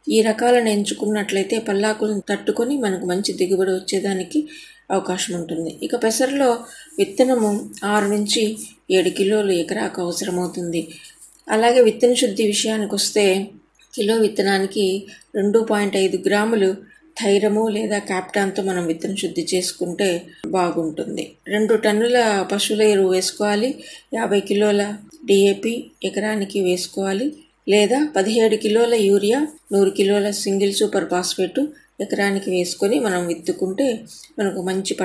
ఈ రకాలను ఎంచుకున్నట్లయితే పల్లాకులను తట్టుకొని మనకు మంచి దిగుబడి వచ్చేదానికి అవకాశం ఉంటుంది ఇక పెసరలో విత్తనము ఆరు నుంచి ఏడు కిలోలు ఎకరాకు అవసరమవుతుంది అలాగే విత్తన శుద్ధి విషయానికి వస్తే కిలో విత్తనానికి రెండు పాయింట్ ఐదు గ్రాములు థైరము లేదా క్యాప్టాన్తో మనం విత్తన శుద్ధి చేసుకుంటే బాగుంటుంది రెండు టన్నుల పశువుల ఎరువు వేసుకోవాలి యాభై కిలోల డిఏపి ఎకరానికి వేసుకోవాలి లేదా పదిహేడు కిలోల యూరియా నూరు కిలోల సింగిల్ సూపర్ ఫాస్ఫేటు ఎకరానికి వేసుకొని మనం విత్తుకుంటే మనకు మంచి